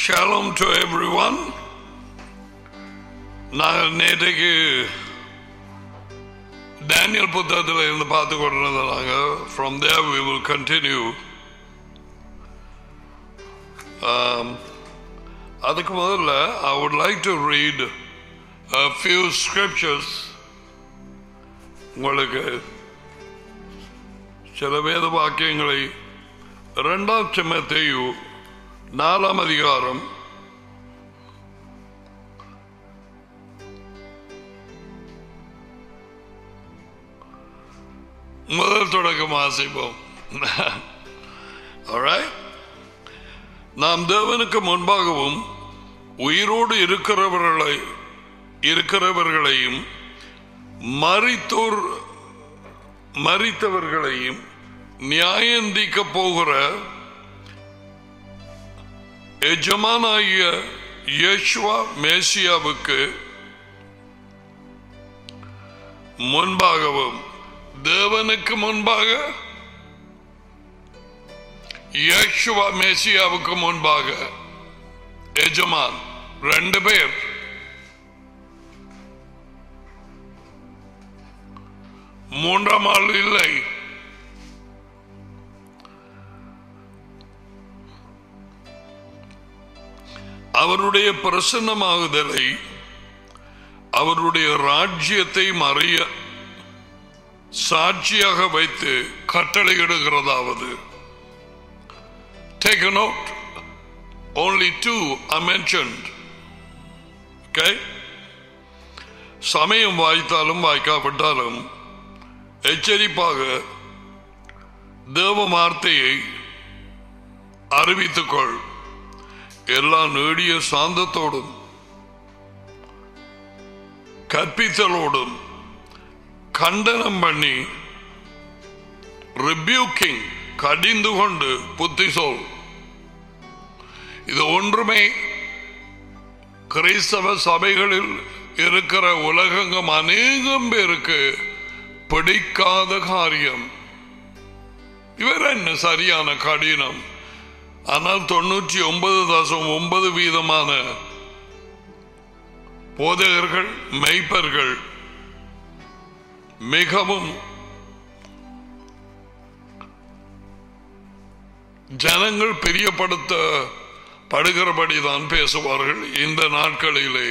Shalom to everyone. நாங்கள் நேற்றைக்கு Daniel புத்தகத்தில் இருந்து பார்த்து கொண்டிருந்த நாங்கள் from there we will continue அதுக்கு முதல்ல I would like to read a few scriptures உங்களுக்கு சில வேத வாக்கியங்களை இரண்டாம் சிம்மத்தையு நாலாம் அதிகாரம் முதல் தொடக்கம் வாசிப்போம் Alright? நாம் தேவனுக்கு முன்பாகவும் உயிரோடு இருக்கிறவர்களை இருக்கிறவர்களையும் மறித்தோர் மறித்தவர்களையும் நியாயந்திக்க போகிற எஜமானாகிய யேசுவா மேசியாவுக்கு முன்பாகவும் தேவனுக்கு முன்பாக யேசுவா மேசியாவுக்கு முன்பாக எஜமான் ரெண்டு பேர் மூன்றாம் ஆள் இல்லை அவருடைய பிரசன்னமாகுதலை அவருடைய ராஜ்யத்தை மறைய சாட்சியாக வைத்து கட்டளையிடுகிறதாவது Take a note. Only two are mentioned. Okay? சமயம் வாய்த்தாலும் வாய்க்காவிட்டாலும் எச்சரிப்பாக தேவ வார்த்தையை அறிவித்துக்கொள் எல்லா நீடிய சாந்தத்தோடும் கற்பித்தலோடும் கண்டனம் பண்ணி ரிபியூக்கிங் கடிந்து கொண்டு புத்தி சொல் இது ஒன்றுமே கிறிஸ்தவ சபைகளில் இருக்கிற உலகங்கம் அநேகம் பேருக்கு பிடிக்காத காரியம் இவர் என்ன சரியான கடினம் ஆனால் தொண்ணூற்றி ஒன்பது தசம் ஒன்பது வீதமான போதகர்கள் மெய்ப்பர்கள் மிகவும் ஜனங்கள் பிரியப்படுத்த படுகிறபடிதான் பேசுவார்கள் இந்த நாட்களிலே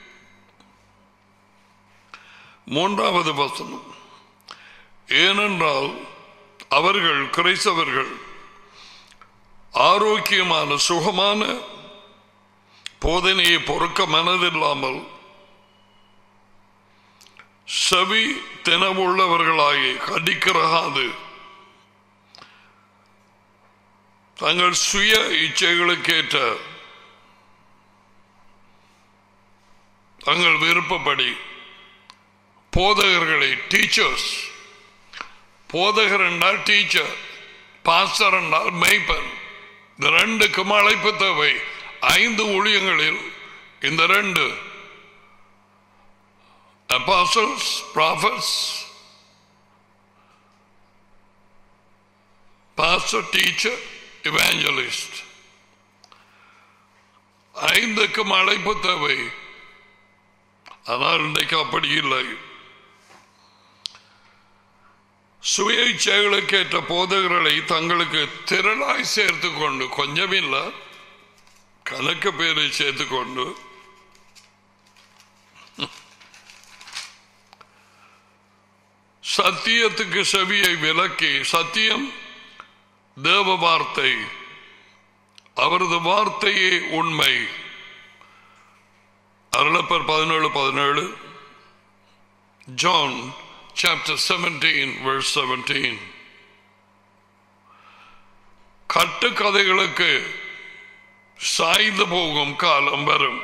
மூன்றாவது வசனம் ஏனென்றால் அவர்கள் கிரைஸ்தவர்கள் ஆரோக்கியமான சுகமான போதனையை பொறுக்க மனதில்லாமல் செவி தினவுள்ளவர்களாகி கடிக்கிறகாது தங்கள் சுய இச்சைகளுக்கேற்ற தங்கள் விருப்பப்படி போதகர்களை டீச்சர்ஸ் போதகர் என்றால் டீச்சர் பாஸ்டர் என்றால் மெய்ப்பன் இந்த ரெண்டுக்கும் அழைப்பு தேவை ஐந்து ஊழியங்களில் இந்த ரெண்டு apostles, prophets, pastor, teacher, evangelist. ஐந்துக்கும் அழைப்பு தேவை ஆனால் இன்றைக்கு அப்படி இல்லை சுயேட்சைகளுக்கேற்ற போதகர்களை தங்களுக்கு திரளாய் சேர்த்து கொண்டு கொஞ்சம் இல்லை கணக்கு பேரை சேர்த்து கொண்டு சத்தியத்துக்கு செவியை விலக்கி சத்தியம் தேவ வார்த்தை அவரது வார்த்தையே உண்மை அருளப்பர் பதினேழு பதினேழு John chapter seventeen verse seventeen கட்டுக்கதைகளுக்கு சாய்ந்து போகும் காலம் வரும்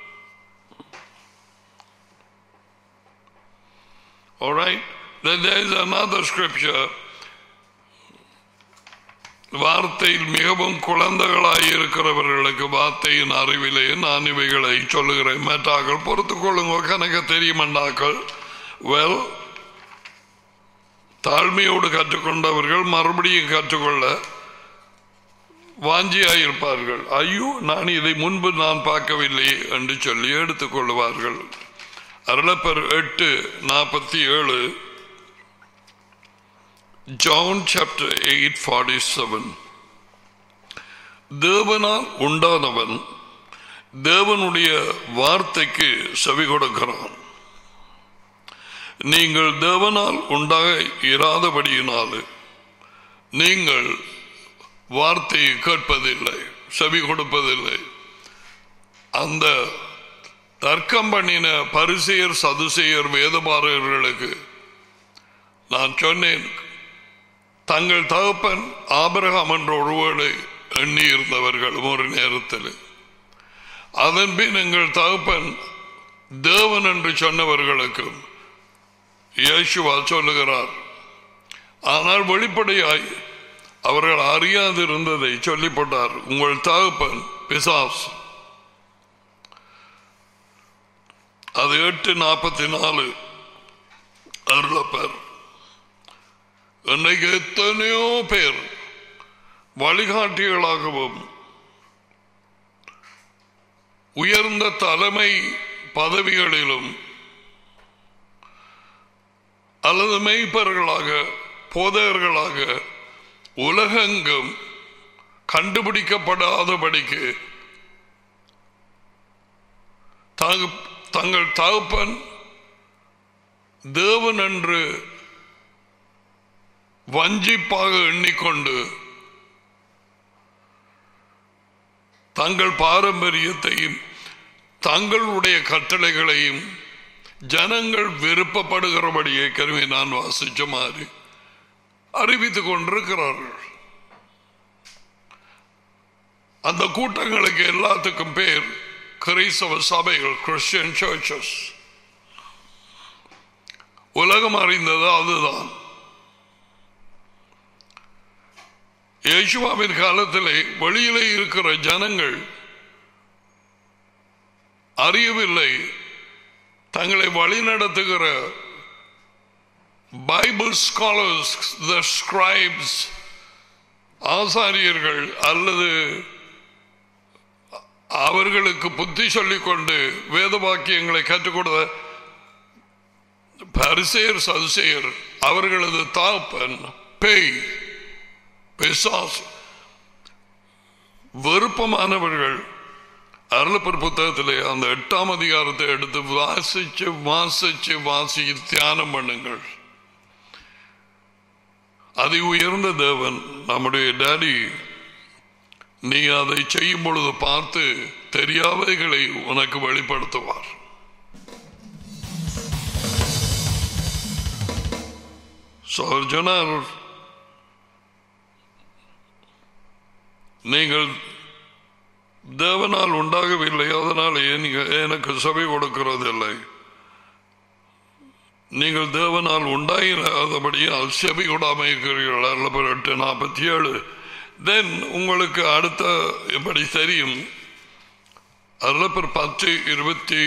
All right? Then there is another scripture. வார்த்தையில் மிகவும் குழந்தைகளாய் இருக்கிறவர்களுக்கு வார்த்தையின் அறிவிலே நான் இவைகளை சொல்லுகிறேன் மற்றாக்கள் பொறுத்துக் கொள்ளுங்க கணக்க தெரியுமண்டாக்கள் வெல் தாழ்மையோடு கற்றுக்கொண்டவர்கள் மறுபடியும் கற்றுக்கொள்ள வாஞ்சியாயிருப்பார்கள் ஐயோ நான் இதை முன்பு நான் பார்க்கவில்லை என்று சொல்லி எடுத்துக்கொள்வார்கள் அருளப்பர் எட்டு நாற்பத்தி ஏழு John chapter eight forty seven தேவனால் உண்டானவன் தேவனுடைய வார்த்தைக்கு செவி கொடுக்கிறான் நீங்கள் தேவனால் உண்டாக இராதபடியினால் நீங்கள் வார்த்தையை கேட்பதில்லை செவி கொடுப்பதில்லை அந்த தர்க்கம் பண்ணின பரிசெயர் சதுசெயர் வேதபாரர்களுக்கு நான் சொன்னேன் தங்கள் தகப்பன் ஆபரகம் என்ற ஒருவரை எண்ணி இருந்தவர்கள் ஒரு நேரத்தில் அதன் பின் எங்கள் தகப்பன் தேவன் என்று சொன்னவர்களுக்கும் இயேசுவா சொல்லுகிறார் ஆனால் வெளிப்படையாய் அவர்கள் அறியாதிருந்ததை சொல்லிப்பட்டார் உங்கள் தகப்பன் பிசாஸ் அது எட்டு நாற்பத்தி நாலு அருளப்பர் இன்னைக்கு எத்தனையோ பேர் வழிகாட்டிகளாகவும் உயர்ந்த தலைமை பதவிகளிலும் அல்லது மெய்ப்பர்களாக போதகர்களாக உலகெங்கும் கண்டுபிடிக்கப்படாதபடிக்கு தகு- தங்கள் தகப்பன் தேவன் என்று வஞ்சிப்பாக எண்ணிக்கொண்டு தங்கள் பாரம்பரியத்தையும் தங்களுடைய கட்டளைகளையும் ஜனங்கள் விருப்பப்படுகிறபடியே கருவி நான் வாசிச்ச மாதிரி அறிவித்துக் கொண்டிருக்கிறார்கள் அந்த கூட்டங்களுக்கு எல்லாத்துக்கும் பேர் கிறிஸ்தவ சபைகள் கிறிஸ்டியன் சர்ச்சஸ் உலகம் அறிந்தது அதுதான் இயேசுவாவின் காலத்திலே வெளியிலே இருக்கிற ஜனங்கள் அறியவில்லை தங்களை வழிநடத்துகிற பைபிள் ஸ்காலர்ஸ் த ஸ்கிரைப்ஸ் ஆசாரியர்கள் அல்லது அவர்களுக்கு புத்தி சொல்லிக் கொண்டு வேத வாக்கியங்களை கற்றுக் கொடுத்த பரிசேர் சதுசேயர் அவர்களது தாப்பன் பேய் பிசாசு விருப்பமானவர்கள் அருளப்பர் புத்தகத்திலே அந்த எட்டாம் அதிகாரத்தை எடுத்து வாசிச்சு வாசிச்சு வாசி தியானம் பண்ணுங்கள் அதி உயர்ந்த தேவன் நம்முடைய டாடி நீ அதை செய்யும் பொழுது பார்த்து தெரியாதவைகளை உனக்கு வெளிப்படுத்துவார் So, அவர் சொன்னார் நீங்கள் தேவனால் உண்டாகவில்லை அதனால் ஏன் எனக்கு சபை கொடுக்கிறதில்லை நீங்கள் தேவனால் உண்டாயிராதபடியால் செவி கொடாமல் இருக்கிறீர்கள் அருளப்பர் எட்டு நாற்பத்தி ஏழு தென் உங்களுக்கு அடுத்த எப்படி தெரியும் அருளப்பர் பத்து இருபத்தி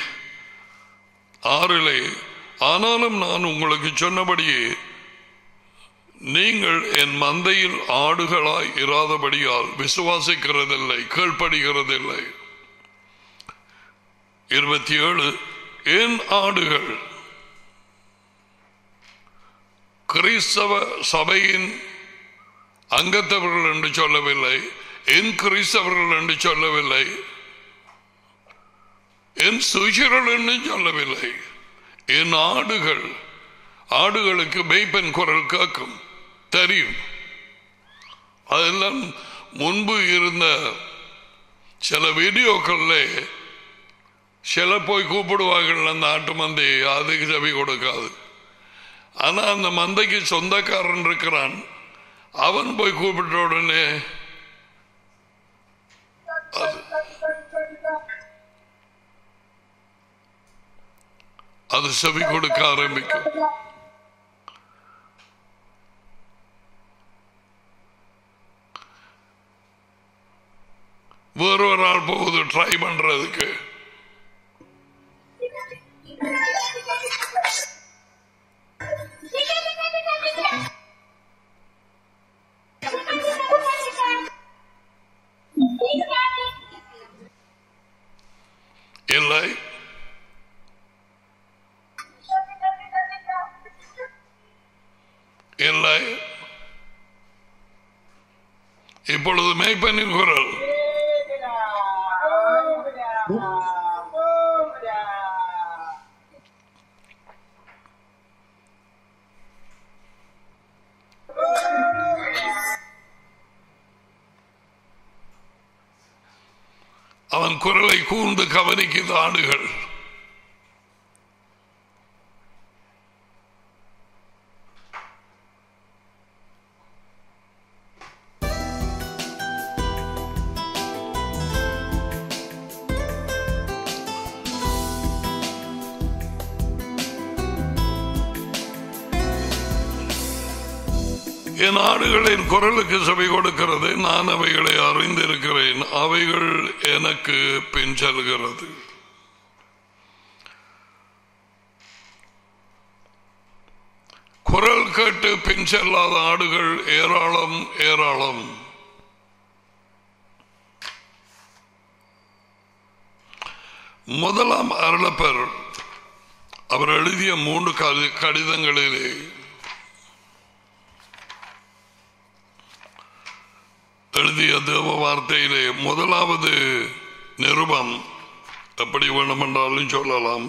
ஆறிலே ஆனாலும் நான் உங்களுக்கு சொன்னபடியே நீங்கள் என் மந்தையில் ஆடுகளாய் இராதபடியால் விசுவாசிக்கிறதில்லை கீழ்ப்படுகிறதில்லை இருபத்தி ஏழு என் ஆடுகள் கிறிஸ்தவ சபையின் அங்கத்தவர்கள் என்று சொல்லவில்லை என் கிறிஸ்தவர்கள் என்று சொல்லவில்லை என் சுஷர்கள் என்று சொல்லவில்லை என் ஆடுகள் ஆடுகளுக்கு மெய்ப்பெண் குரல் கேட்கும் தெரியும் அதெல்லாம் முன்பு இருந்த சில வீடியோக்கள்ல சில போய் கூப்பிடுவார்கள் அந்த ஆட்டு மந்தையை அதுக்கு செவி கொடுக்காது ஆனா அந்த மந்தைக்கு சொந்தக்காரன் இருக்கிறான் அவன் போய் கூப்பிட்ட உடனே அது அது செவி கொடுக்க ஆரம்பிக்கும் வேறு ஒரு ஆள் போகுது ட்ரை பண்றதுக்கு இல்லை இல்லை இப்பொழுது மேய்ப்பனின் குரல் அவன் குரலை கூர்ந்து கவனிக்குது ஆடுகள் என் ஆடுகளின் குரலுக்கு செவி கொடுக்கிறது நான் அவைகளை அறிந்திருக்கிறேன் அவைகள் எனக்கு பின் செல்கிறது குரல் கேட்டு பின் செல்லாத ஆடுகள் ஏராளம் ஏராளம் முதலாம் அருளப்பர் அவர் எழுதிய மூன்று கடி- கடிதங்களிலே எழுதிய தேவ வார்த்தையிலே முதலாவது நிருபம் எப்படி வேண்டுமென்றாலும் சொல்லலாம்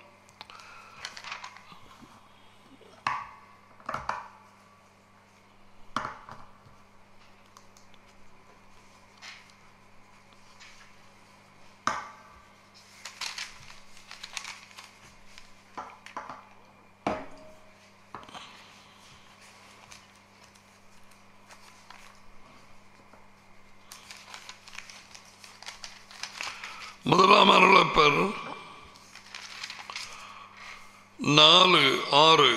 முதலாம் அருளப்பர் நாலு ஆறு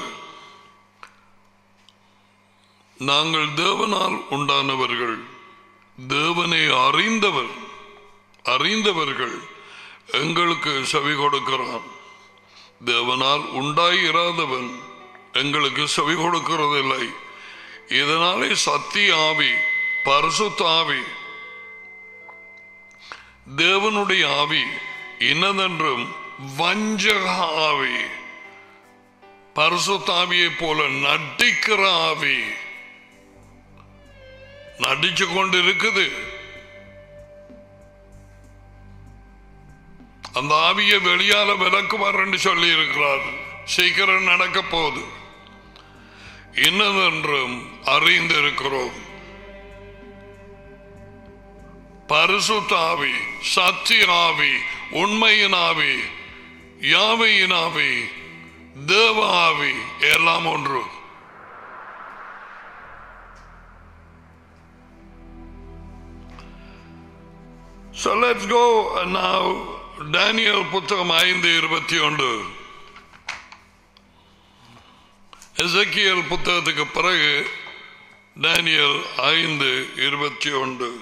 நாங்கள் தேவனால் உண்டானவர்கள் தேவனை அறிந்தவர் அறிந்தவர்கள் எங்களுக்கு செவி கொடுக்கிறான் தேவனால் உண்டாயிராதவன் எங்களுக்கு செவி கொடுக்கிறதில்லை இதனாலே சத்திய ஆவி பரிசுத்த ஆவி தேவனுடைய ஆவி இன்னதென்றும் வஞ்சக ஆவி பரிசுத்தாவியை போல நடிக்கிற ஆவி நடிச்சு கொண்டு இருக்குது அந்த ஆவியை வெளியால விளக்குவார் சொல்லி இருக்கிறார் சீக்கிரம் நடக்க போகுது இன்னதென்றும் அறிந்திருக்கிறோம் பரிசுத்த ஆவி சத்திய ஆவி உண்மையின் ஆவி யாவையின் ஆவி தேவ ஆவி எல்லாம் ஒன்று So let's go now Daniel புத்தகம் ஐந்து இருபத்தி ஒன்று எசக்கியல் புத்தகத்துக்கு பிறகு டேனியல் ஐந்து இருபத்தி ஒன்று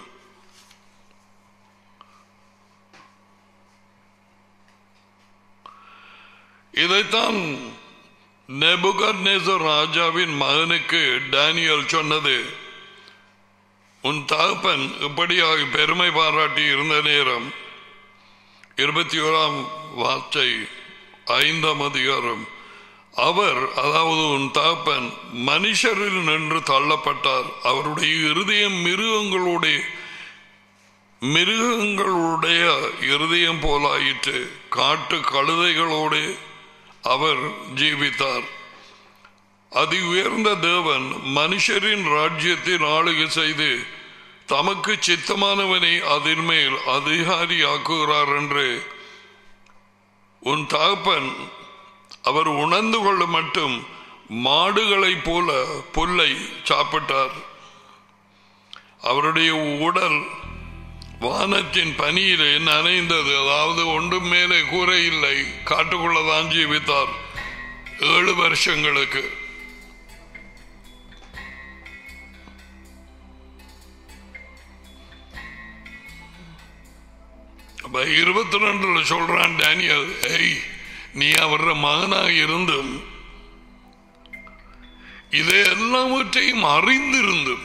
இதைத்தான் நெபுகர்நேசர் ராஜாவின் மகனுக்கு டேனியல் சொன்னது உன் தகப்பன் இப்படியாக பெருமை பாராட்டி இருந்த நேரம் இருபத்தி ஓராம் வார்த்தை ஐந்தாம் அதிகாரம் அவர் அதாவது உன் தகப்பன் மனுஷரில் நின்று தள்ளப்பட்டார் அவருடைய இருதயம் மிருகங்களுடைய மிருகங்களுடைய இருதயம் போலாயிற்று காட்டு கழுதைகளோடு அவர் ஜீவித்தார் அதி உயர்ந்த தேவன் மனுஷரின் ராஜ்யத்தில் ஆளுகை செய்து தமக்கு சித்தமானவனை அதன் மேல் அதிகாரியாக்குகிறார் என்று உன் தகப்பன் அவர் உணர்ந்து கொள்ள மட்டும் மாடுகளைப் போல புல்லை சாப்பிட்டார் அவருடைய உடல் வானத்தின் பனியிலே நனைந்தது அதாவது ஒன்றும் மேலே கூரை இல்லை காட்டுக்குள்ளதான் ஜீவித்தார் ஏழு வருஷங்களுக்கு அப்ப இருபத்தி ரெண்டுல சொல்றான் டேனியல் ஏய் நீ அவர மகனாக இருந்தும் இதை எல்லாவற்றையும் அறிந்திருந்தும்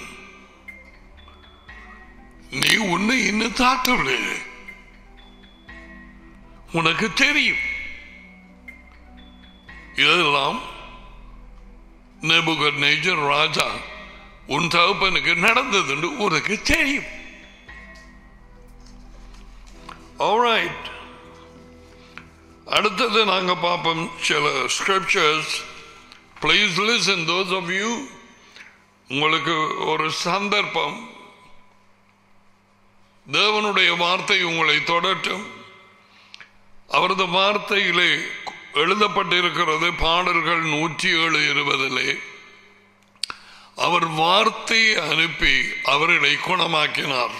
நீ உன்னை இன்னும் தாக்கவில்லை உனக்கு தெரியும் இதெல்லாம் நெபுகர் நேஜர் ராஜா உன் தகப்பனுக்கு நடந்தது என்று உனக்கு தெரியும் Alright. அடுத்தது நாங்க பார்ப்போம் சில scriptures please listen those of you உங்களுக்கு ஒரு சந்தர்ப்பம் தேவனுடைய வார்த்தை உங்களை தொடட்டும் அவரது வார்த்தையிலே எழுதப்பட்டிருக்கிறது பாடல்கள் நூற்றி ஏழு இருபதிலே அவர் வார்த்தையை அனுப்பி அவர்களை குணமாக்கினார்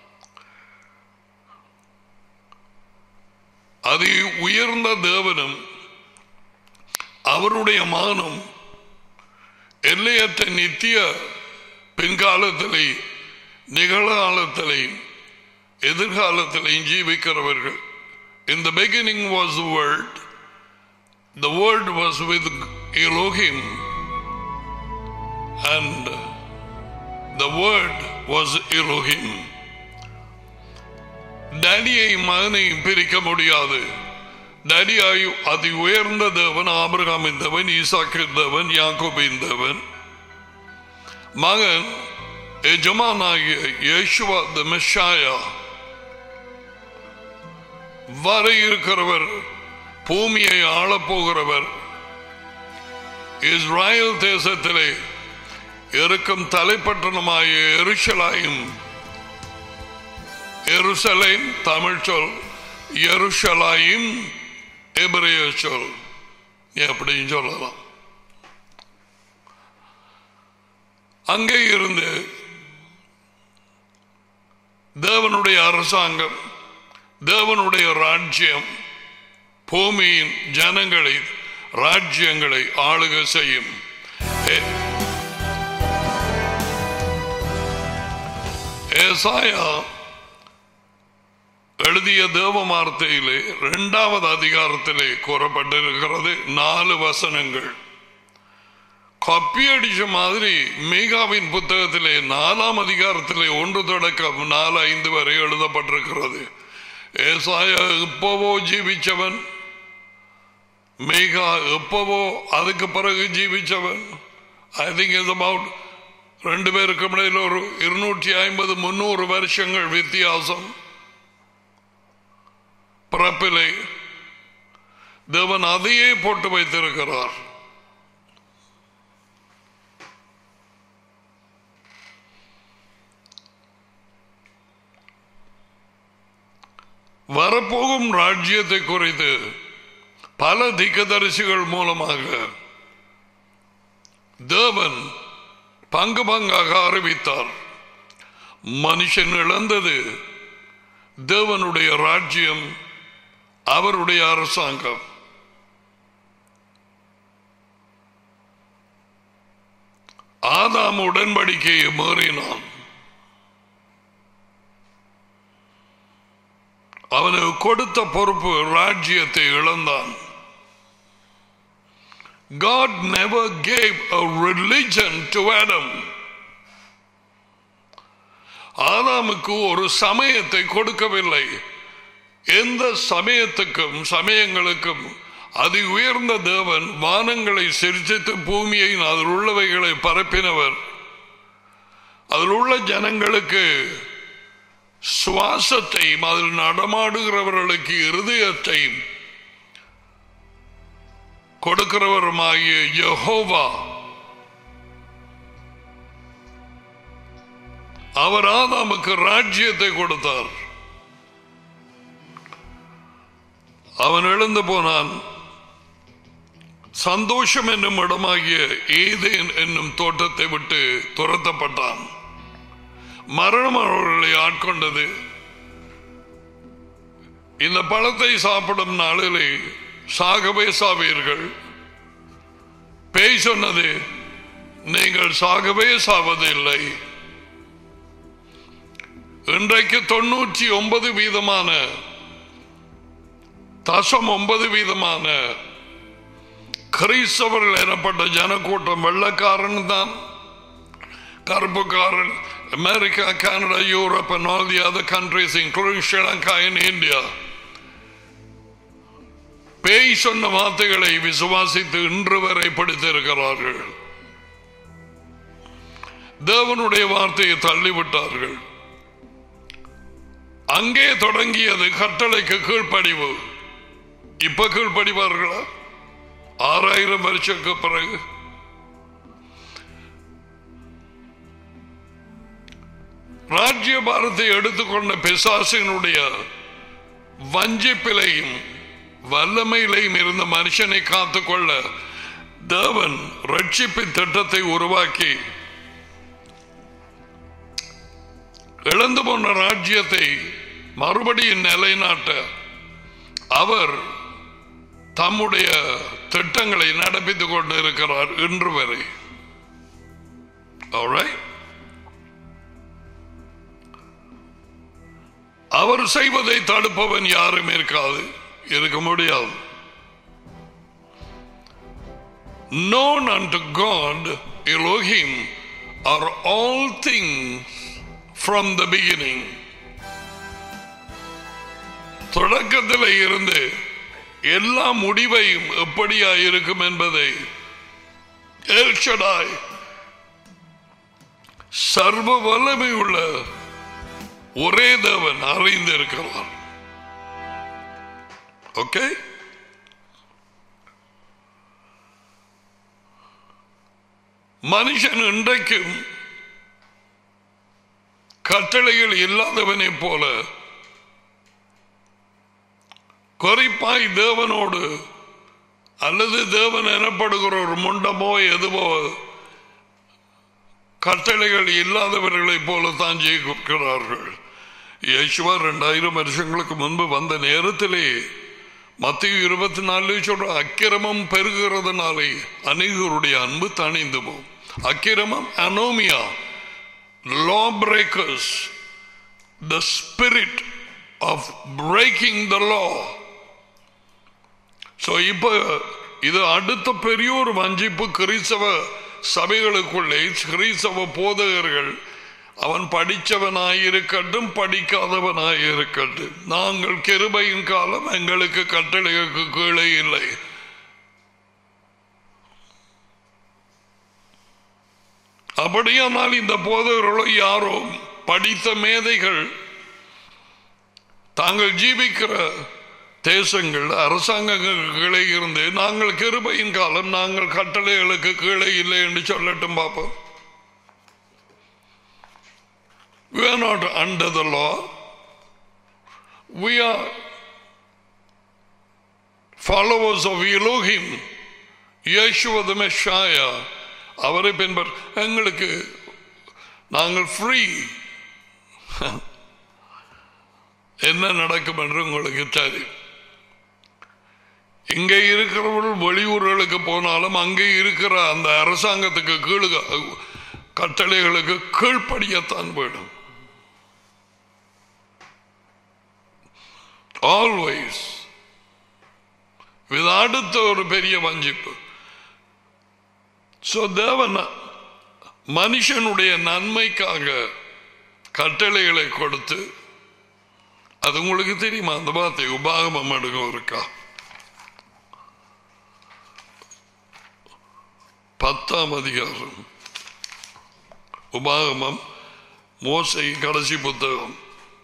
அது உயர்ந்த தேவனும் அவருடைய மானம் எல்லையற்ற நித்திய பின்காலத்திலே நிகழ்காலத்திலே எதிர்காலத்திலையும் ஜீவிக்கிறவர்கள் In the beginning was the Word, the Word was with Elohim, and the Word was Elohim. டேடியை மகனையும் பிரிக்க முடியாது டேடியாய் அதி உயர்ந்த தேவன் ஆபிரகாமின் தேவன் ஈசாக்கின் தேவன் யாக்கோபின் தேவன் மகன் எஜமானாகிய யேசுவா த மெஷாயா வர இருக்கிறவர் பூமியை ஆளப்போகிறவர் இஸ்ராயல் தேசத்திலே இருக்கும் தலைப்பட்டணமாய எருஷலாயும் எருசலேம் தமிழ் சொல் எருஷலாயும் எபிரேய சொல் அப்படின்னு சொல்லலாம் அங்கே இருந்து தேவனுடைய அரசாங்கம் தேவனுடைய ராஜ்யம் பூமியின் ஜனங்களை ராஜ்யங்களை ஆளுக செய்யும் ஏ- ஏசாயா எழுதிய தேவ வார்த்தையிலே இரண்டாவது அதிகாரத்திலே கூறப்பட்டிருக்கிறது நாலு வசனங்கள் கப்பியடிச்ச மாதிரி மேகாவின் புத்தகத்திலே நாலாம் அதிகாரத்திலே ஒன்று தொடக்கம் நாலு ஐந்து வரை எழுதப்பட்டிருக்கிறது ஏசாயா எப்பவோ ஜீவிச்சவன் மேகா எப்பவோ அதுக்கு பிறகு ஜீவிச்சவன் ஐ திங்க் இஸ் அபவுட் ரெண்டு பேருக்கு இடையில் ஒரு இருநூற்றி ஐம்பது முன்னூறு வருஷங்கள் வித்தியாசம் பிறப்பிலே தேவன் அதையே போட்டு வைத்திருக்கிறார் வரப்போகும் ராஜ்யத்தை குறித்து பல திக்கதரிசிகள் மூலமாக தேவன் பங்கு பங்காக அறிவித்தார் மனுஷன் இழந்தது தேவனுடைய ராஜ்யம் அவருடைய அரசாங்கம் ஆதாம் உடன்படிக்கையை மீறினான் அவனுக்கு கொடுத்த பொறுப்பு ராஜ்யத்தை இழந்தான் God never gave a religion to Adam. ஆதாமுக்கு ஒரு சமயத்தை கொடுக்கவில்லை எந்த சமயத்துக்கும் சமயங்களுக்கும் அதி உயர்ந்த தேவன் வானங்களை சிரிச்சித்து பூமியை அதில் உள்ளவைகளை பரப்பினவர் அதில் உள்ள ஜனங்களுக்கு சுவாசத்தையும் அதில் நடமாடுகிறவர்களுக்கு இருதயத்தையும் கொடுக்கிறவருமாகிய யெகோவா அவர் ஆதாமுக்கு ராஜ்யத்தை கொடுத்தார் அவன் எழுந்து போனான் சந்தோஷம் என்னும் இடமாகிய ஏதேன் என்னும் தோட்டத்தை விட்டு துரத்தப்பட்டான் மரணம் அவர்களை ஆட்கொண்டது இந்த பழத்தை சாப்பிடும் நாளிலே சாகவே சாவீர்கள் பேய் சொன்னது நீங்கள் சாகவே சாவதில்லை இன்றைக்கு தொண்ணூற்றி ஒன்பது வீதமான தசம் ஒன்பது வீதமான கிறிஸ்தவர்கள் எனப்பட்ட ஜனக்கூட்டம் வெள்ளக்காரன் தான் கருப்புக்காரன் America Canada Europe and all the other countries including Sri Lanka and India பேய் சொன்ன வார்த்தைகளை விசுவாசித்து இன்று வரை படித்திருக்கிறார்கள் தேவனுடைய வார்த்தையை தள்ளிவிட்டார்கள் அங்கே தொடங்கியது கட்டளைக்கு கீழ்ப்படிவு இப்ப கீழ்ப்படிவார்களா ஆறாயிரம் வருஷத்துக்கு பிறகு ராஜ்ய பாரத்தை எடுத்துக்கொண்ட பிசாசினுடைய வஞ்சிப்பிலையும் வல்லமையிலையும் இருந்த மனுஷனை காத்துக்கொள்ள தேவன் ரட்சிப்பின் திட்டத்தை உருவாக்கி இழந்து போன ராஜ்யத்தை மறுபடியும் நிலைநாட்ட அவர் தம்முடைய திட்டங்களை நடப்பித்துக் கொண்டு இருக்கிறார் இன்று வரை Alright? அவர் செய்வதை தடுப்பவன் யாரும் இருக்காது இருக்க முடியாது known unto God Elohim are all things from the beginning தொடக்கத்தில் இருந்து எல்லா முடிவையும் எப்படியா இருக்கும் என்பதை ஏற்சடாய் சர்வ வல்லமை உள்ள ஒரே தேவன் அறிந்திருக்கிறார் ஓகே மனுஷன் இன்றைக்கும் கட்டளைகள் இல்லாதவனை போல குறிப்பாய் தேவனோடு அல்லது தேவன் எனப்படுகிற ஒரு முண்டமோ எதுவோ கட்டளைகள் இல்லாதவர்களைப் போல தான் ஜெயிக்கிறார்கள் யேசுவா ரெண்டாயிரம் வருஷங்களுக்கு முன்பு வந்த நேரத்திலே மத்திய இருபத்தி நாலு சொல்ற அக்கிரமம் பெருகிறதுனாலே அநேகருடைய அன்பு தணிந்துமோ அக்கிரமம் anomia lawbreakers the spirit of breaking the law so இப்போ இது அடுத்த பெரிய ஒரு வஞ்சிப்பு கிறிஸ்தவ சபைகளுக்குள்ளே கிறிஸ்தவ போதகர்கள் அவன் படித்தவனாயிருக்கட்டும் படிக்காதவனாயிருக்கட்டும் நாங்கள் கிருபையின் காலம் எங்களுக்கு கட்டளைக்கு கீழே இல்லை அப்படியானால் இந்த போதகர்களோ யாரோ படித்த மேதைகள் தாங்கள் ஜீவிக்கிற தேசங்கள் அரசாங்கங்களுக்கு கீழே இருந்து நாங்கள் கிருபையின் காலம் நாங்கள் கட்டளைகளுக்கு கீழே இல்லை என்று சொல்லட்டும் பார்ப்போம் We are not under the law. We are followers of Elohim. Yeshua the Messiah. அவரை பின்பற் எங்களுக்கு நாங்கள் ஃப்ரீ என்ன நடக்கும் என்று உங்களுக்கு தெரியும் இங்கே இருக்கிறவர்கள் வெளியூர்களுக்கு போனாலும் அங்கே இருக்கிற அந்த அரசாங்கத்துக்கு கீழ் கட்டளைகளுக்கு கீழ்ப்படியத்தான் வேணும் ஆல்வேஸ் இது அடுத்த ஒரு பெரிய வஞ்சிப்பு சோ தேவன் மனுஷனுடைய நன்மைக்காக கட்டளைகளை கொடுத்து அது உங்களுக்கு தெரியுமா அந்த வார்த்தை உபாகமம் எடுக்கும் இருக்கா பத்தாம் அதிகாரம் உபாகமம் மோசை கடைசி புத்தகம்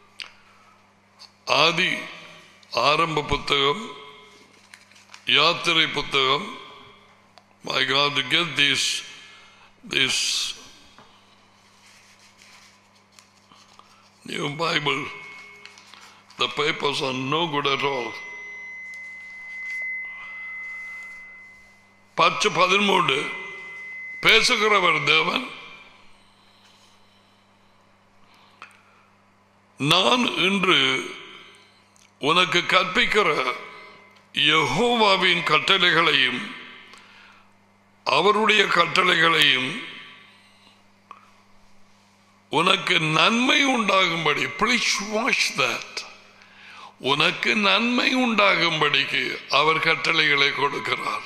ஆதி ஆரம்ப புத்தகம் யாத்திரை புத்தகம் My God, to get this, this new Bible, the papers are no good at all. பத்து பதிமூன்று பேசுகிறவர் தேவன் நான் இன்று உனக்கு கற்பிக்கிற யெகோவாவின் கட்டளைகளையும் அவருடைய கட்டளைகளையும் உனக்கு நன்மை உண்டாகும்படி ப்ளீஸ் வாஷ் தட் உனக்கு நன்மை உண்டாகும்படிக்கு அவர் கட்டளைகளை கொடுக்கிறார்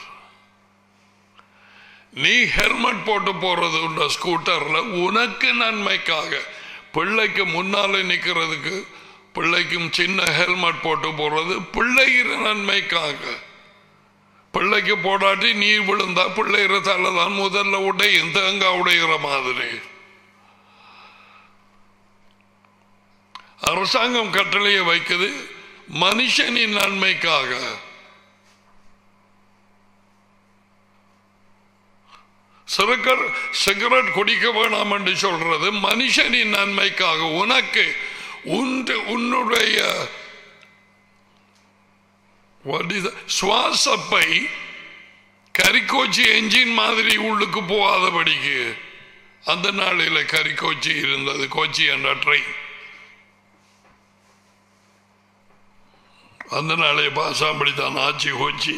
நீ ஹெல்மெட் போட்டு போறது உண்ட ஸ்கூட்டர்ல உனக்கு நன்மைக்காக பிள்ளைக்கு முன்னால நிக்கிறதுக்கு பிள்ளைக்கும் சின்ன ஹெல்மெட் போட்டு போறது பிள்ளைகிற நன்மைக்காக பிள்ளைக்கு போடாட்டி நீர் விழுந்தா பிள்ளைகிற தான் முதல்ல உடையும் தேங்காய் உடைகிற மாதிரி அரசாங்கம் கட்டளையை வைக்குது மனுஷனின் நன்மைக்காக சிறுக்கர் சிகரெட் குடிக்க வேணாம் என்று சொல்றது மனுஷனின் நன்மைக்காக உனக்கு உண்டு உன்னுடைய what is that? சுவாசப்பை கரிக்கோச்சி என்ஜின் மாதிரி உள்ளுக்கு போகாதபடிக்கு அந்த நாளில் கரிக்கோச்சி இருந்தது கோச்சி என்ற ட்ரெயின் அந்த நாளே பாஷா அப்படித்தான் ஆச்சி கோச்சி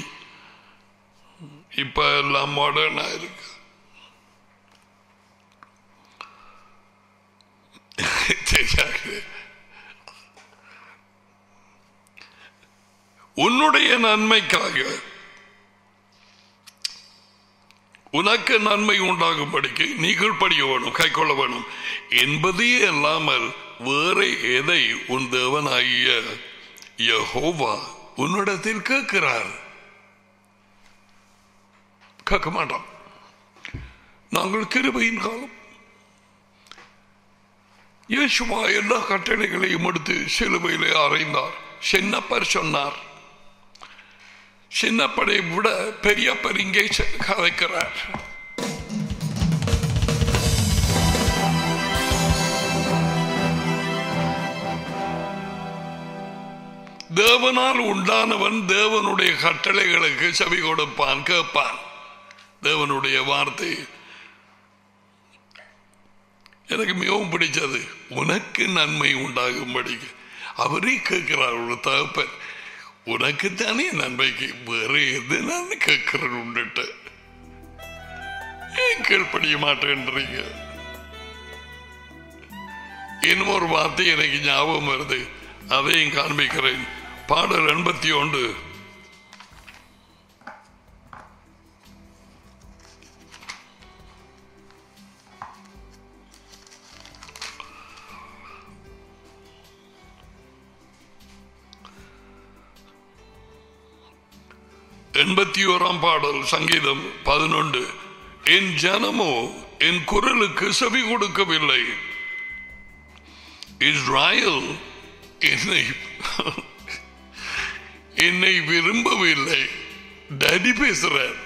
இப்ப எல்லாம் மாடர்னா இருக்கு தெரியாது உன்னுடைய நன்மைக்காக உனக்கு நன்மை உண்டாகும்படிக்கு நீ கீழ்ப்படிய வேணும் கை கொள்ள வேணும் என்பதே அல்லாமல் வேற எதை உன் தேவனாகிய யஹோவா உன்னிடத்தில் கேட்கிறார் கேட்க மாட்டான் நாங்கள் கிருபையின் காலம் இயேசுவா எல்லா கட்டளைகளையும் எடுத்து சிலுவையிலே அறைந்தார் சின்னப்பர் சொன்னார் சின்னப்படை விட பெரியப்பர் இங்கே செ- கதைக்கிறார் தேவனால் உண்டானவன் தேவனுடைய கட்டளைகளுக்கு செவி கொடுப்பான் கேட்பான் தேவனுடைய வார்த்தை எனக்கு மிகவும் பிடிச்சது உனக்கு நன்மை உண்டாகும்படி அவரே கேட்கிறார் ஒரு தகப்பன் உனக்கு தானே நன்மைக்கு வேறு எது நான் கேட்கிறேன் உண்டுட்டு ஏன் கீழ்ப்படிய மாட்டேன்றீங்க இன்னும் ஒரு வார்த்தை எனக்கு ஞாபகம் வருது அதையும் காண்பிக்கிறேன் பாடல் எண்பத்தி ஒன்று எண்பத்தி ஓராம் பாடல் சங்கீதம் பதினொன்று என் ஜனமோ என் குரலுக்கு செவி கொடுக்கவில்லை இஸ்ராயல் என்னை என்னை விரும்பவில்லை டடி பேசுறார்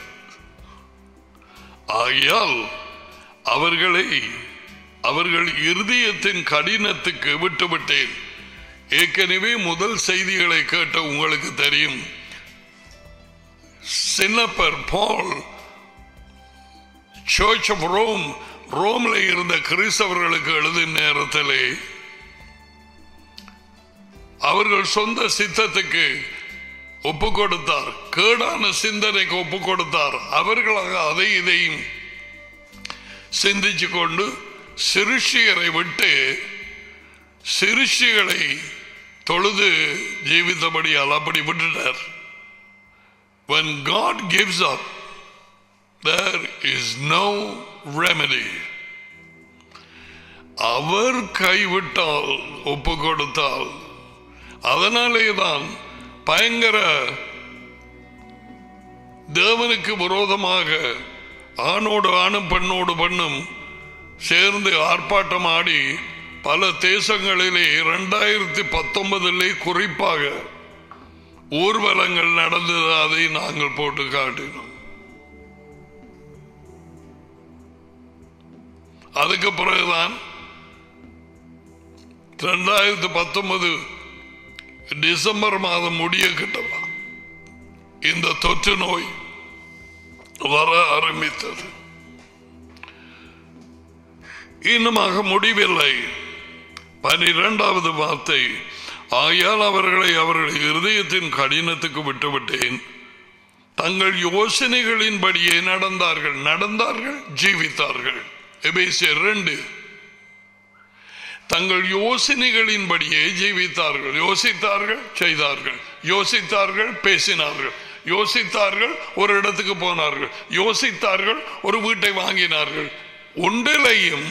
ஆகையால் அவர்களை அவர்கள் இருதயத்தின் கடினத்துக்கு விட்டுவிட்டேன் ஏற்கனவே முதல் செய்திகளை கேட்ட உங்களுக்கு தெரியும் சின்னப்பர் பால் சர்ச் ஆஃப் ரோம் ரோம்ல இருந்த கிறிஸ்தவர்களுக்கு எழுதும் நேரத்திலே அவர்கள் சொந்த சித்தத்துக்கு ஒப்பு கொடுத்தார் கேடான சிந்தனைக்கு ஒப்பு கொடுத்தார் அவர்களாக அதை இதையும் சிந்திச்சு கொண்டு சிருஷியரை விட்டு சிருஷிகளை தொழுது ஜீவித்தபடியால் அப்படி விட்டுட்டார் when God gives up, there is no remedy. அவர் கைவிட்டால் ஒப்பு கொடுத்தால் அதனாலே தான் பயங்கர தேவனுக்கு விரோதமாக ஆணோடு ஆணும் பெண்ணோடு பெண்ணும் சேர்ந்து ஆர்ப்பாட்டம் ஆடி பல தேசங்களிலே இரண்டாயிரத்தி பத்தொன்பதிலே குறிப்பாக ஊர்வலங்கள் நடந்தது அதை நாங்கள் போட்டு காட்டினோம் அதுக்கு பிறகுதான் ரெண்டாயிரத்தி பத்தொன்பது டிசம்பர் மாதம் முடிய கிட்டலாம் இந்த தொற்று நோய் வர ஆரம்பித்தது இன்னுமாக முடிவில்லை பனிரெண்டாவது வார்த்தை ஆகையால் அவர்களை அவர்கள் இருதயத்தின் கடினத்துக்கு விட்டுவிட்டேன் தங்கள் யோசனைகளின்படியே நடந்தார்கள் நடந்தார்கள் ஜீவித்தார்கள் எபேசியர் ரெண்டு தங்கள் யோசனைகளின்படியே ஜீவித்தார்கள் யோசித்தார்கள் செய்தார்கள் யோசித்தார்கள் பேசினார்கள் யோசித்தார்கள் ஒரு இடத்துக்கு போனார்கள் யோசித்தார்கள் ஒரு வீட்டை வாங்கினார்கள் ஒன்றிலையும்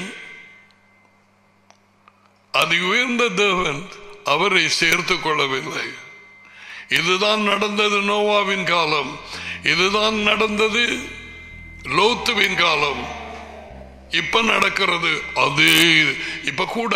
அது உயர்ந்த தேவன் அவரை சேர்த்துக் கொள்ளவில்லை இதுதான் நடந்தது நோவாவின் காலம் இதுதான் நடந்தது லோத்துவின் காலம் இப்ப நடக்கிறது அது இப்ப கூட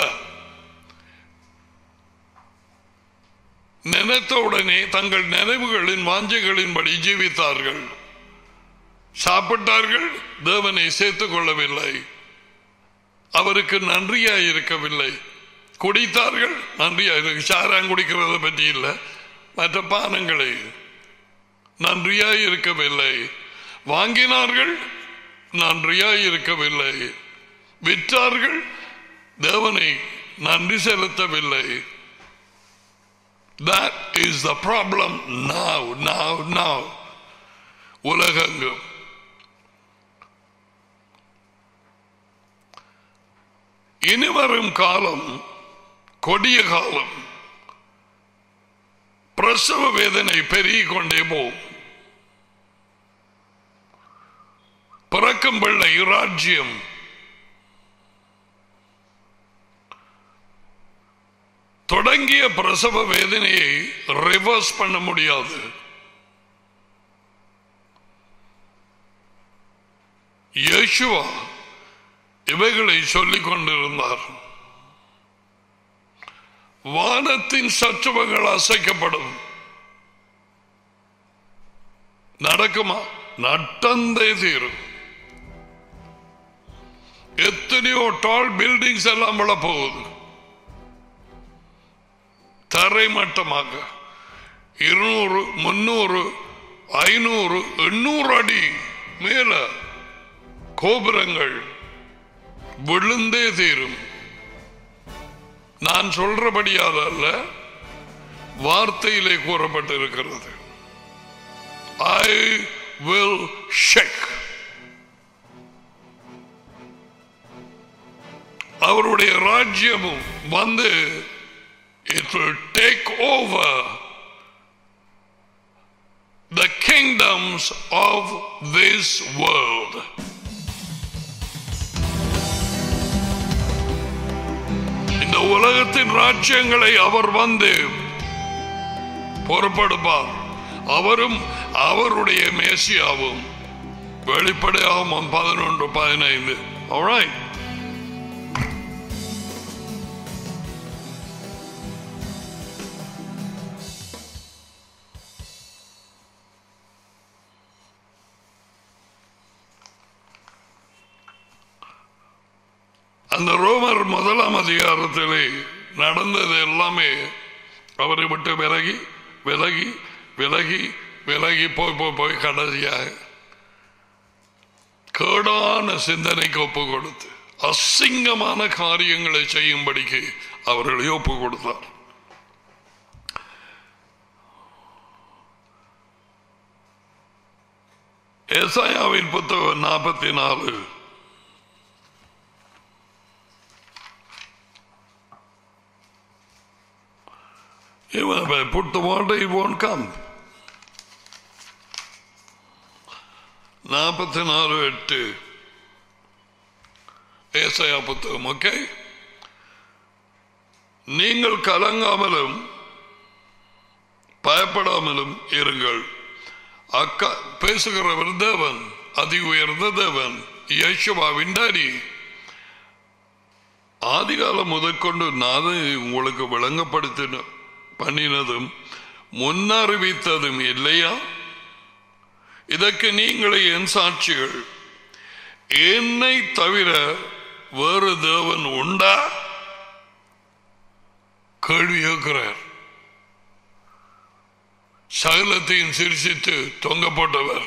நினைத்த உடனே தங்கள் நினைவுகளின் வாஞ்சைகளின்படி ஜீவித்தார்கள் சாப்பிட்டார்கள் தேவனை சேர்த்துக் கொள்ளவில்லை அவருக்கு நன்றியாய் இருக்கவில்லை குடித்தார்கள் நன்றியாய் சாரான் குடிக்கிறத பற்றி இல்லை மற்ற பானங்களை நன்றியாய் இருக்கவில்லை வாங்கினார்கள் நன்றியாய் இருக்கவில்லை விற்றார்கள் தேவனை நன்றி செலுத்தவில்லை That is the problem now, now, now. உலகெங்கும் இனிவரும் காலம் கொடிய காலம் பிரசவ வேதனை பெருகிக் கொண்டே போகும் பிறக்கும் பிள்ளை ராஜ்யம் தொடங்கிய பிரசவ வேதனையை ரிவர்ஸ் பண்ண முடியாது யேசுவா இவைகளை சொல்லிக் கொண்டிருந்தார் வானத்தின் சற்றுவங்கள் அசைக்கப்படும் நடக்குமா நட்டந்தே தீரும் எத்தனையோ டால் பில்டிங்ஸ் எல்லாம் விழ போகுது தரைமட்டமாக இருநூறு முன்னூறு ஐநூறு எண்ணூறு அடி மேல கோபுரங்கள் விழுந்தே தீரும் நான் சொல்றபடியால் அல்ல வார்த்தையிலே கூறப்பட்டிருக்கிறது ஐ வில் ஷெக் அவருடைய ராஜ்யமும் வந்து it will take over the kingdoms of this world. இந்த உலகத்தின் ராஜ்யங்களை அவர் வந்து பொறுப்படுப்பார் அவரும் அவருடைய மேசியாவும் வெளிப்படையாகும் பதினொன்று பதினைந்து alright அந்த ரோமர் முதலாம் அதிகாரத்திலே நடந்தது எல்லாமே அவரை விட்டு விலகி விலகி விலகி விலகி போய் போய் போய் கடைசியாக கேடான சிந்தனைக்கு ஒப்பு கொடுத்து அசிங்கமான காரியங்களை செய்யும்படிக்கு அவர்களை ஒப்பு கொடுத்தார் ஏசாயாவின் புத்தகம் நாற்பத்தி நாலு Even if I put the water, it won't come. நாற்பத்தி நாலு எட்டு ஏசையா புத்தகம் ஓகே நீங்கள் கலங்காமலும் பயப்படாமலும் இருங்கள் அக்கா பேசுகிறவர் தேவன் அதி உயர்ந்த தேவன் யேசுவாவின் டாடி ஆதிகாலம் முதற்கொண்டு நான் உங்களுக்கு விளங்கப்படுத்தின பண்ணினதும் முன்னறிவித்ததும் இல்லையா இதற்கு நீங்களே என் சாட்சிகள் என்னை தவிர வேறு தேவன் உண்டா கேள்வி கேட்கிறார் சகலத்தையும் சிரிசித்து தொங்க போட்டவர்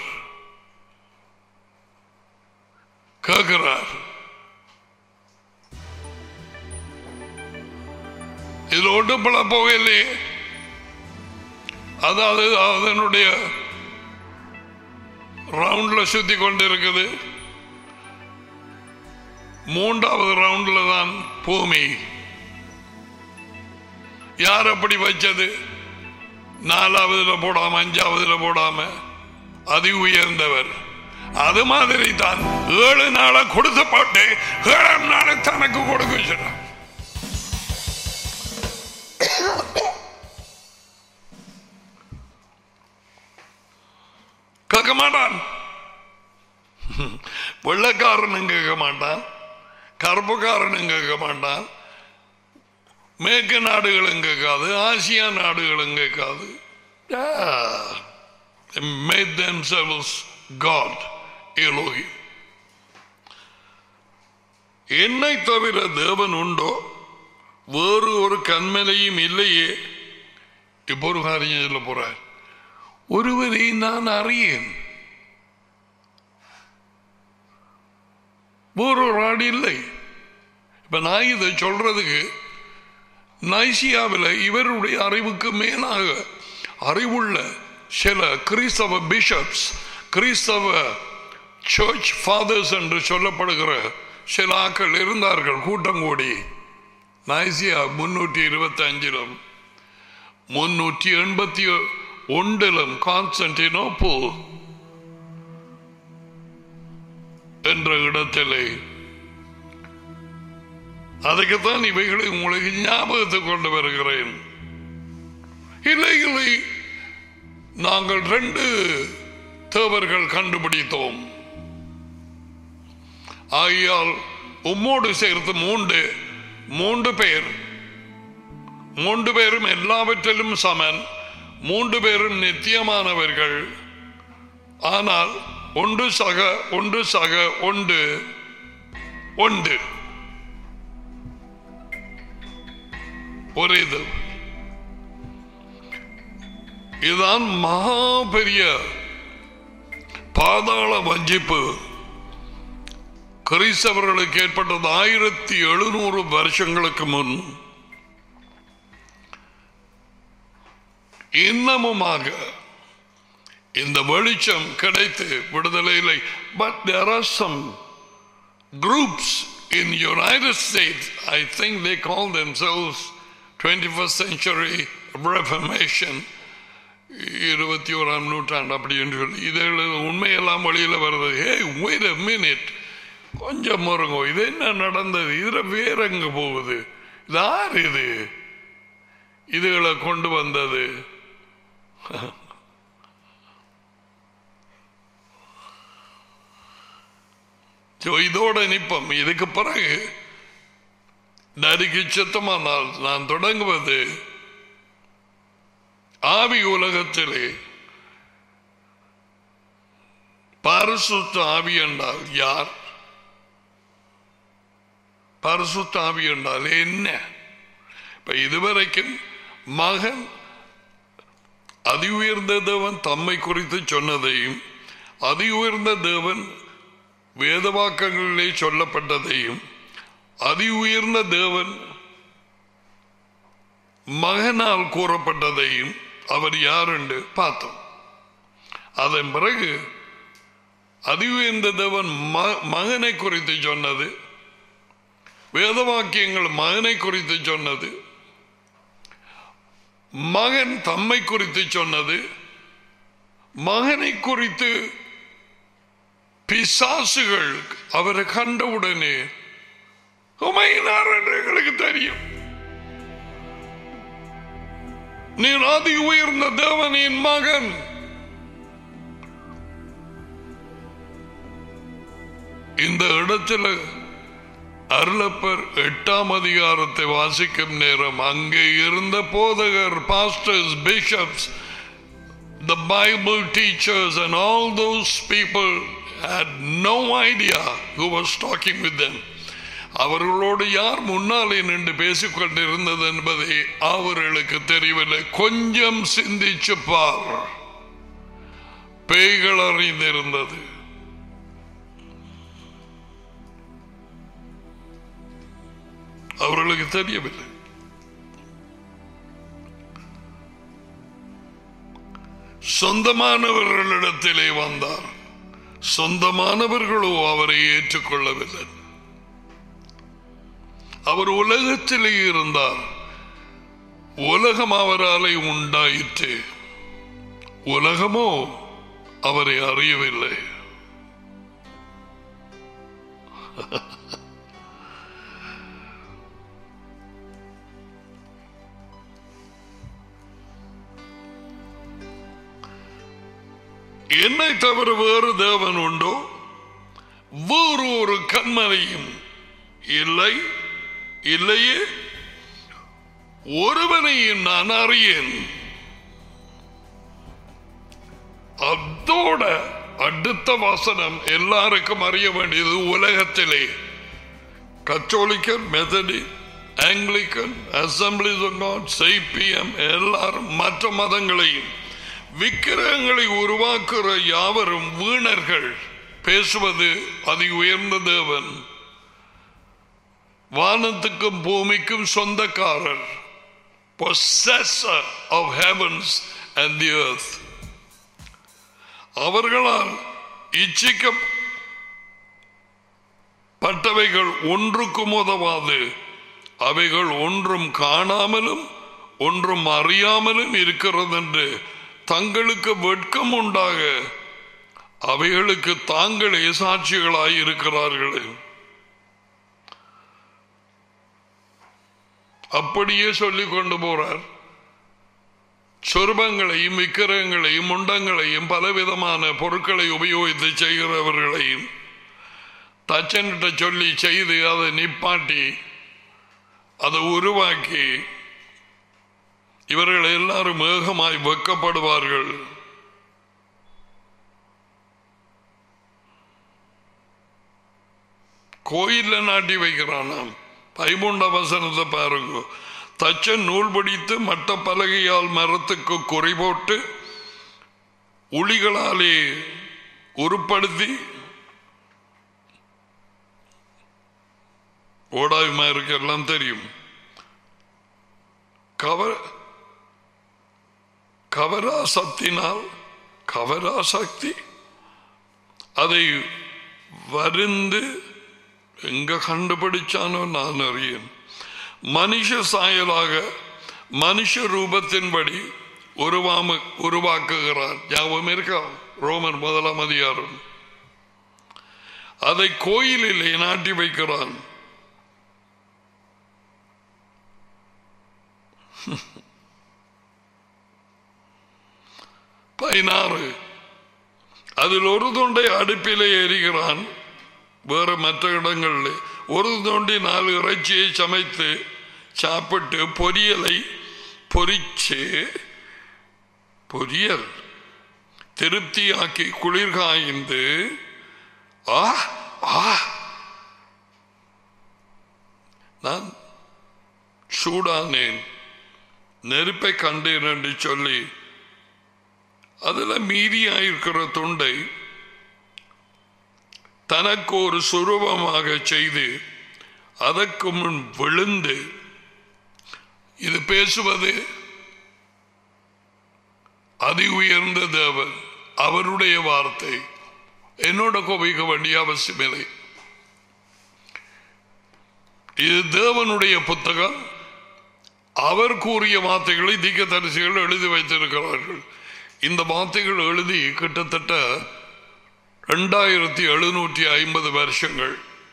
கேட்கிறார் இது ஒன்றும் பல போகலையே அதாவது அதனுடைய ரவுண்ட்ல சுத்தி கொண்டு இருக்குது மூன்றாவது ரவுண்ட்ல தான் பூமி யார் அப்படி வச்சது நாலாவதுல போடாம அஞ்சாவதுல போடாம அதி உயர்ந்தவர் அது மாதிரி தான் ஏழு நாளை கொடுத்த பாட்டு ஏழாம் நாளை தனக்கு கொடுக்க சொன்னார் கேட்க மாட்டான் வெள்ளக்காரனும் கேட்க மாட்டான் கருப்புக்காரனும் கேட்க மாட்டான் மேற்கு நாடுகளும் கேட்காது ஆசியா நாடுகளும் கேட்காது Yeah. They made themselves God, Elohim. என்னை தவிர தேவன் உண்டோ வேறு ஒரு கண்மலையும் இல்லையே இப்போ ஒரு காரியம் சொல்ல போறார் ஒருவரை நான் அறியேன் வேறொரு ஆடு இல்லை இப்ப நான் இதை சொல்றதுக்கு நைசியாவில் இவருடைய அறிவுக்கு மேலாக அறிவுள்ள சில கிறிஸ்தவ பிஷப்ஸ் கிறிஸ்தவ சர்ச் ஃபாதர்ஸ் என்று சொல்லப்படுகிற சில ஆக்கள் இருந்தார்கள் கூட்டம் கூடி நைசியா முன்னூற்றி இருபத்தி அஞ்சிலும் முன்னூற்றி எண்பத்தி ஒன்றிலும் கான்ஸ்டன்டினோப்போ என்ற இடத்திலே அதுக்குத்தான் இவைகளை உங்களுக்கு ஞாபகத்துக்கு கொண்டு வருகிறேன் இல்லை இல்லை நாங்கள் ரெண்டு தேவர்கள் கண்டுபிடித்தோம் ஆகையால் உம்மோடு சேர்த்து மூன்று மூன்று பேர் மூன்று பேரும் எல்லாவற்றிலும் சமன் மூன்று பேரும் நித்தியமானவர்கள் ஆனால் ஒன்று சக ஒன்று சக ஒன்று ஒன்று புரியுது இதுதான் மகா பெரிய பாதாள வஞ்சிப்பு கிறிஸ்தவர்களுக்கு ஏற்பட்டது ஆயிரத்தி எழுநூறு வருஷங்களுக்கு முன் இன்னமுமாக இந்த வெளிச்சம் கிடைத்து விடுதலை but there are some groups in United States, I think they call themselves 21st century Reformation. இருபத்தி ஓராம் நூற்றாண்டு அப்படி என்று சொல்லி இதில் உண்மையெல்லாம் வழியில் வருது ஏ wait a minute கொஞ்சம் முருங்கோ இது என்ன நடந்தது இதில் வேற எங்க போகுது இது யார் இது இதுகளை கொண்டு வந்தது So, இதோட நிப்பம் இதுக்கு பிறகு நறுக்கு சித்தமானால் நான் தொடங்குவது ஆவி உலகத்திலே பரிசுத்த ஆவி என்றால் யார் பரிசுத்த ஆவி என்றால் என்ன இப்ப இதுவரைக்கும் மகன் அதி உயர்ந்த தேவன் தம்மை குறித்து சொன்னதையும் அதி உயர்ந்த தேவன் வேதவாக்கங்களிலே சொல்லப்பட்டதையும் அதி உயர்ந்த தேவன் மகனால் கூறப்பட்டதையும் அவர் யார் என்று பார்த்தோம் அதன் பிறகு அதி உயர்ந்த தேவன் ம- மகனை குறித்து சொன்னது வேதவாக்கியங்கள் மகனை குறித்து சொன்னது மகன் தம்மை குறித்து சொன்னது மகனை குறித்து பிசாசுகள் அவரை கண்டவுடனே உமையினார் என்று எங்களுக்கு தெரியும் நீர் அதி உயர்ந்த தேவனின் மகன் இந்த இடத்துல அருளப்பர் எட்டாம் அதிகாரத்தை வாசிக்கும் நேரம் அங்கே இருந்த போதகர் pastors bishops the Bible teachers and all those people had no idea who was talking with them. அவர்களோடு யார் முன்னாலே நின்று பேசிக்கொண்டிருந்தது என்பதை அவர்களுக்கு தெரியவில்லை கொஞ்சம் சிந்திச்சு பார் பேய்கள் அறிந்திருந்தது அவர்களுக்கு தெரியவில்லை சொந்தமானவர்களிடத்திலே வந்தார் சொந்தமானவர்களோ அவரை ஏற்றுக்கொள்ளவில்லை அவர் உலகத்திலே இருந்தார் உலகம் அவராலே உண்டாயிற்று உலகமோ அவரை அறியவில்லை என்னை தவிர வேறு தேவன் உண்டோ வேறு ஒரு கண்மனையும் இல்லை இல்லையே ஒருவனையும் நான் அறியேன் அதோட அடுத்த வசனம் எல்லாருக்கும் அறிய வேண்டியது உலகத்திலே கத்தோலிக்கன் மெதடி Anglican assemblies of God CPM எல்லாரும் மற்ற மதங்களையும் விக்கிரகங்களை உருவாக்குற யாவரும் வீணர்கள் பேசுவது அதி உயர்ந்த தேவன் வானத்துக்கும் பூமிக்கும் சொந்தக்காரர் possessor of heavens and the earth அவர்களால் இச்சிக்கப்பட்டவைகள் ஒன்றுக்கும் உதவாது அவைகள் ஒன்றும் காணாமலும் ஒன்றும் அறியாமலும் இருக்கிறது என்று தங்களுக்கு வெட்கம் உண்டாக அவைகளுக்கு தாங்களே சாட்சிகளாய் இருக்கிறார்களே அப்படியே சொல்லிக் கொண்டு போறார் சொருபங்களையும் விக்கிரகங்களையும் முண்டங்களையும் பலவிதமான பொருட்களை உபயோகித்து செய்கிறவர்களையும் தச்சன்கிட்ட சொல்லி செய்து அதை நிப்பாட்டி அதை உருவாக்கி இவர்கள் எல்லாரும் ஏகமாய் வெக்கப்படுவார்கள் கோயில்ல நாட்டி வைக்கிறானாம் பதிமூண்ட வசனத்தை பாருங்க தச்சன் நூல் பிடித்து மட்ட பலகையால் மரத்துக்கு குறை போட்டு உளிகளாலே உருப்படுத்தி ஓடாய்மாருக்கு எல்லாம் தெரியும் கவ கவராசக்தினால் கவராசக்தி அதை வருந்து எங்க கண்டுபிடிச்சானோ நான் அறியேன் மனுஷ சாயலாக மனுஷ ரூபத்தின்படி உருவாம உருவாக்குகிறார் ஞாபகம் இருக்கா ரோமன் முதலாம் அதிகாரம் அதை கோயிலிலே நாட்டி வைக்கிறான் பதினாறு அதில் ஒரு தொண்டை அடுப்பிலே எரிகிறான் வேறு மற்ற இடங்களில் ஒரு தொண்டி நாலு இறைச்சியை சமைத்து சாப்பிட்டு பொரியலை பொரிச்சு பொரியல் திருப்தியாக்கி குளிர் காய்ந்து ஆ ஆ நான் சூடானேன் நெருப்பை கண்டேன் என்று சொல்லி அதுல மீதியாயிருக்கிற துண்டை தனக்கு ஒரு சுரூபமாக செய்து அதற்கு முன் விழுந்து இது பேசுவது அதி உயர்ந்த தேவன் அவருடைய வார்த்தை என்னோட கோபிக்க வேண்டிய அவசியமில்லை இது தேவனுடைய புத்தகம் அவர் கூறிய வார்த்தைகளை தீக்கத்தரிசிகள் எழுதி வைத்திருக்கிறார்கள் இந்த வார்த்தைகள் எழுதி கிட்டத்தட்ட ரெண்டாயிரத்தி எழுநூற்றி ஐம்பது வருஷங்கள்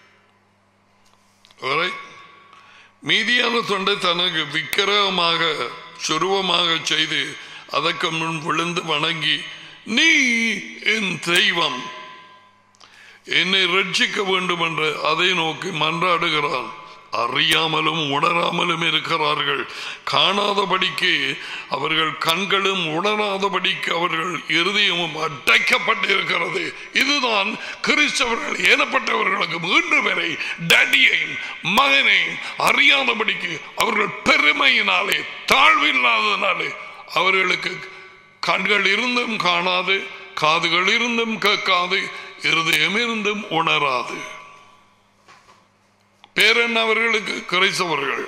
வரை மீதியான தொண்டை தனக்கு விக்கிரகமாக சுருவமாக செய்து அதற்கு முன் விழுந்து வணங்கி நீ என் தெய்வம் என்னை ரட்சிக்க வேண்டும் என்று அதை நோக்கி மன்றாடுகிறான் அறியாமலும் உணராமலும் இருக்கிறார்கள் காணாதபடிக்கு அவர்கள் கண்களும் உணராதபடிக்கு அவர்கள் இருதயமும் அடைக்கப்பட்டு இருக்கிறது இதுதான் கிறிஸ்தவர்கள் ஏனப்பட்டவர்களுக்கு மூன்று பேரை டடியையும் மகனையும் அறியாதபடிக்கு அவர்கள் பெருமையினாலே தாழ்வில்லாதனாலே அவர்களுக்கு கண்கள் இருந்தும் காணாது காதுகள் இருந்தும் கேட்காது இருதயம் இருந்தும் உணராது பேரன் அவர்களுக்கு கிரைசவர்கள்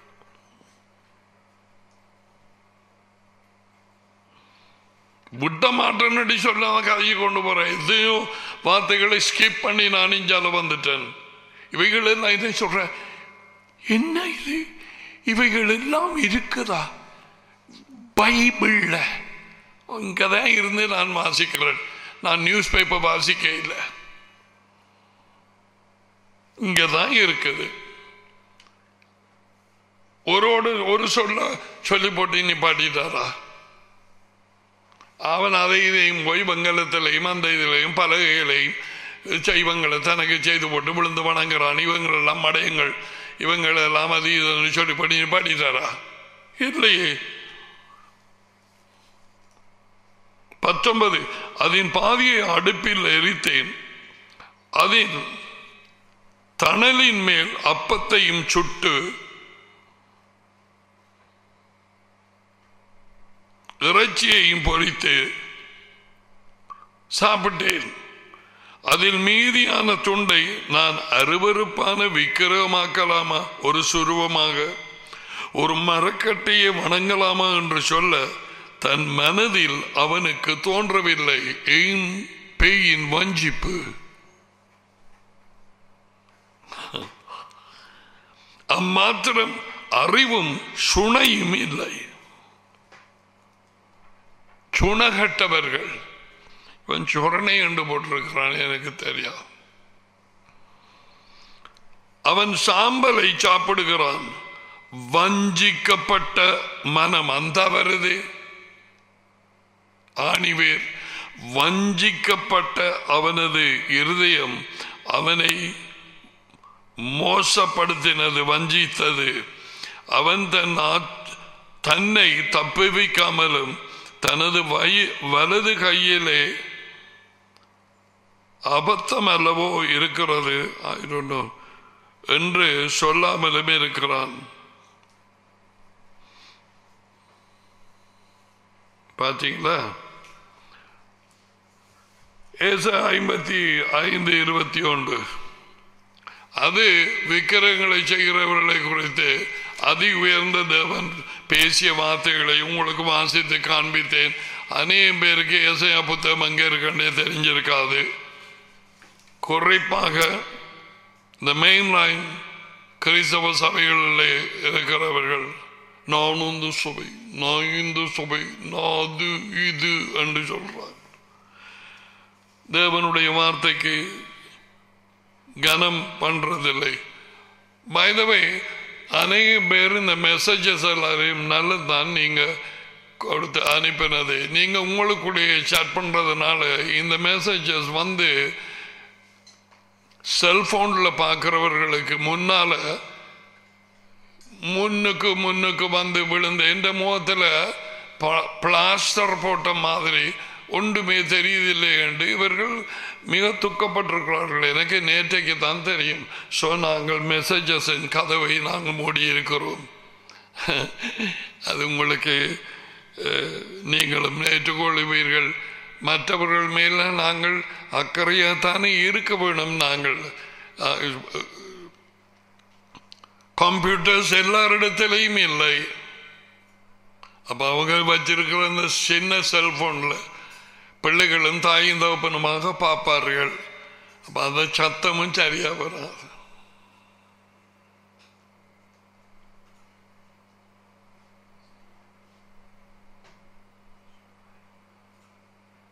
விட்ட மாட்டேன்னு சொல்லாத கதையை கொண்டு போறேன் எதையோ வார்த்தைகளை ஸ்கிப் பண்ணி நான் இஞ்சால வந்துட்டேன் இவைகள் எல்லாம் இதை சொல்றேன் என்ன இது இவைகள் எல்லாம் இருக்குதா பைபிள்ல இங்கதான் இருந்து நான் வாசிக்கிறேன் நான் நியூஸ் பேப்பர் வாசிக்க இல்லை இங்கதான் இருக்குது ஒரோடு ஒரு சொல்ல சொல்லி போட்டு நிப்பாட்டிட்டாரா அவன் அதை இதையும் போய் வெங்கலத்திலையும் அந்த இதிலையும் பலகைகளையும் செய்வங்களை தனக்கு செய்து போட்டு விழுந்து வணங்குறான் இவங்கள் எல்லாம் மடையங்கள் இவங்கள் எல்லாம் அது இதுன்னு சொல்லி பண்ணி பாடிட்டாரா இல்லையே பத்தொன்பது அதன் பாதியை அடுப்பில் எரித்தேன் அதன் தணலின் மேல் அப்பத்தையும் சுட்டு இறைச்சியையும் பொறித்து சாப்பிட்டேன் அதில் மீதியான துண்டை நான் அருவருப்பான விக்கிரகமாக்கலாமா ஒரு சுருவமாக ஒரு மரக்கட்டையை வணங்கலாமா என்று சொல்ல தன் மனதில் அவனுக்கு தோன்றவில்லை எயின் பேயின் வஞ்சிப்பு அம்மாத்திரம் அறிவும் சுனையும் இல்லை சுணகட்டவர்கள் இவன் சுரணை என்று போட்டிருக்கிறான் எனக்கு தெரியாது அவன் சாம்பலை சாப்பிடுகிறான் வஞ்சிக்கப்பட்ட மனம் அந்த வருது ஆணிவேர் வஞ்சிக்கப்பட்ட அவனது இருதயம் அவனை மோசப்படுத்தினது வஞ்சித்தது அவன் தன் ஆத்- தன்னை தப்புவிக்காமலும் தனது வய- வலது கையிலே அபத்தம் அல்லவோ இருக்கிறது I don't know. என்று சொல்லாமலும் இருக்கிறான் பார்த்தீங்களா ஏச ஐம்பத்தி ஐந்து இருபத்தி ஒன்று அது விக்கிரகங்களை செய்கிறவர்களை குறித்து அதி உயர்ந்த தேவன் பேசிய வார்த்தைகளை உங்களுக்கு வாசித்து காண்பித்தேன் அநேகம் பேருக்கு ஏசையா புத்தகம் அங்கே இருக்கண்டே தெரிஞ்சிருக்காது குறிப்பாக இந்த மெயின் லைன் கிறிஸ்தவ சபைகளில் இருக்கிறவர்கள் நான் இந்த சபை நான் இந்த சபை நான் அது இது என்று சொல்றார் தேவனுடைய வார்த்தைக்கு கனம் பண்றதில்லை பைதவை அநேக பேர் இந்த மெசேஜஸ் எல்லாரையும் நல்லதுதான் நீங்க கொடுத்து அனுப்பினது நீங்க உங்களுக்குள்ளேயே chat பண்றதுனால இந்த மெசேஜஸ் வந்து செல்போன்ல பார்க்கிறவர்களுக்கு முன்னால முன்னுக்கு முன்னுக்கு வந்து விழுந்து இந்த முகத்துல ப- பிளாஸ்டர் போட்ட மாதிரி ஒன்றுமே தெரியுதில்லை என்று இவர்கள் மிக துக்கப்பட்டிருக்கிறார்கள் எனக்கு நேற்றைக்கு தான் தெரியும் ஸோ நாங்கள் மெசேஜஸின் கதவை நாங்கள் மூடி இருக்கிறோம் அது உங்களுக்கு அஹ், நீங்களும் ஏற்றுக்கொள்ளுவீர்கள் மற்றவர்கள் மேல நாங்கள் அக்கறையாகத்தானே இருக்க வேணும் நாங்கள் அஹ், கம்ப்யூட்டர்ஸ் எல்லாரிடத்திலையும் இல்லை அப்ப அவங்க வச்சிருக்கிற அந்த சின்ன செல்போன்ல பிள்ளைகளும் தாயும் தகப்பனுமாக பார்ப்பார்கள் அப்ப அந்த சத்தமும் சரியா வராது